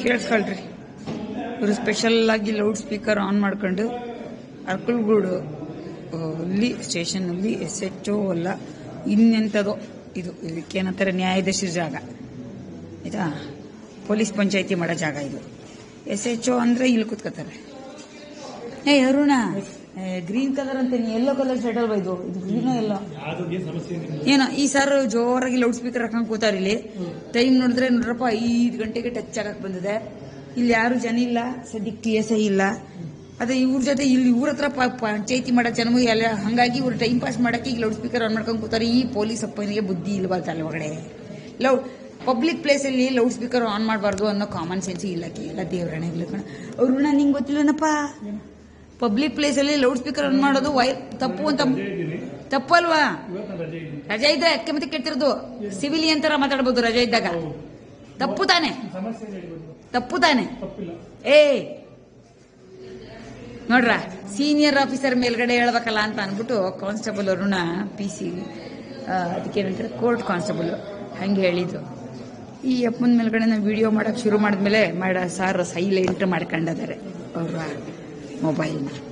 ಕೇಳಿಸ್ಕೊಳ್ರಿ ಇವರು ಸ್ಪೆಷಲ್ ಆಗಿ loud speaker on ಮಾಡ್ಕೊಂಡು ಅರ್ಕಲ್ಗೂಡು ಆ, ಅಲ್ಲಿ ಸ್ಟೇಷನಲ್ಲಿ ಎಸ್ ಎಚ್ ಓ ಅಲ್ಲ ಇನ್ನೆಂಥದೋ ಇದು ಇದಕ್ಕೇನಂತಾರೆ ನ್ಯಾಯಾಧೀಶರ ಜಾಗ ಆಯ್ತಾ ಪೊಲೀಸ್ ಪಂಚಾಯತಿ ಮಾಡೋ ಜಾಗ ಇದು ಎಸ್ ಎಚ್ ಓ ಅಂದ್ರೆ ಇಲ್ಲಿ ಕೂತ್ಕೋತಾರೆ ಏ ಅರುಣ ಗ್ರೀನ್ ಕಲರ್ ಅಂತ ಯೆಲ್ಲೋ ಕಲರ್ ಶರ್ಟ್ ಅಲ್ವಾ ಇದು ಇದು ಗ್ರೀನೋ ಎಲ್ಲೋ ಏನೋ ಈ ಸರ್ ಜೋರಾಗಿ ಲೌಡ್ ಸ್ಪೀಕರ್ ಹಾಕೊಂಡ್ ಕೂತಾರ ಇಲ್ಲಿ ಟೈಮ್ ನೋಡಿದ್ರೆ ನೋಡ್ರಪ್ಪ ಐದು ಗಂಟೆಗೆ ಟಚ್ ಆಗಕ್ ಬಂದಿದೆ ಇಲ್ಲಿ ಯಾರು ಜನ ಇಲ್ಲ ಸದ್ಯಕ್ಕೆ ಟಿ ಎಸ್ ಐ ಇಲ್ಲ ಅದೇ ಇವ್ರ ಜೊತೆ ಇಲ್ಲಿ ಇವ್ರ ಹತ್ರ ಪ- ಪಂಚಾಯತಿ ಮಾಡೋ ಜನವು ಎಲ್ಲ ಹಂಗಾಗಿ ಇವ್ರು ಟೈಮ್ ಪಾಸ್ ಮಾಡಕ್ಕೆ ಈಗ ಲೌಡ್ ಸ್ಪೀಕರ್ ಆನ್ ಮಾಡ್ಕೊಂಡ್ ಕೂತಾರೆ ಈ ಪೊಲೀಸ್ ಅಪ್ಪನಿಗೆ ಬುದ್ಧಿ ಇಲ್ವಾ ತಲೆ ಒಳಗಡೆ ಲೌಡ್ ಪಬ್ಲಿಕ್ ಪ್ಲೇಸ್ ಅಲ್ಲಿ ಲೌಡ್ ಸ್ಪೀಕರ್ ಆನ್ ಮಾಡಬಾರ್ದು ಅನ್ನೋ ಕಾಮನ್ ಸೆನ್ಸ್ ಇಲ್ಲ ಎಲ್ಲ ದೇವರಣೆ ಕಣ ಅವ್ರನ್ನ ನಿಂಗೆ ಗೊತ್ತಿಲ್ಲನಪ್ಪ ಪಬ್ಲಿಕ್ ಪ್ಲೇಸ್ ಅಲ್ಲಿ ಲೌಡ್ ಸ್ಪೀಕರ್ ಆನ್ ಮಾಡೋದು ವೈ ತಪ್ಪು ಅಂತ ತಪ್ಪಲ್ವಾ ರಜೆ ಇದ್ರೆ ಅಕ್ಕೆ ಮತ್ತೆ ಕೇಳ್ತಿರೋದು ಸಿವಿಲಿಯನ್ ತರ ಮಾತಾಡ್ಬೋದು ರಜೆ ಇದ್ದಾಗ ತಪ್ಪು ತಾನೆ ತಪ್ಪು ತಾನೆ ಏ ನೋಡ್ರ ಸೀನಿಯರ್ ಆಫೀಸರ್ ಮೇಲ್ಗಡೆ ಹೇಳ್ಬೇಕಲ್ಲ ಅಂತ ಅನ್ಬಿಟ್ಟು ಕಾನ್ಸ್ಟೇಬಲ್ ಅರುಣ ಪಿ ಸಿ ಅದಕ್ಕೆ ಏನಂತಾರೆ ಕೋರ್ಟ್ ಕಾನ್ಸ್ಟೇಬಲ್ ಹಂಗೆ ಹೇಳಿದ್ರು ಈ ಅಪ್ಪನ ಮೇಲ್ಗಡೆ ನಾವು ವಿಡಿಯೋ ಮಾಡಕ್ ಶುರು ಮಾಡಿದ್ಮೇಲೆ ಮಾಡ ಸಾರ್ ಸೈಲೆಂಟ್ ಮಾಡ್ಕೊಂಡಿದ್ದಾರೆ ಅವ್ರ ಮೊಬೈಲ್ನ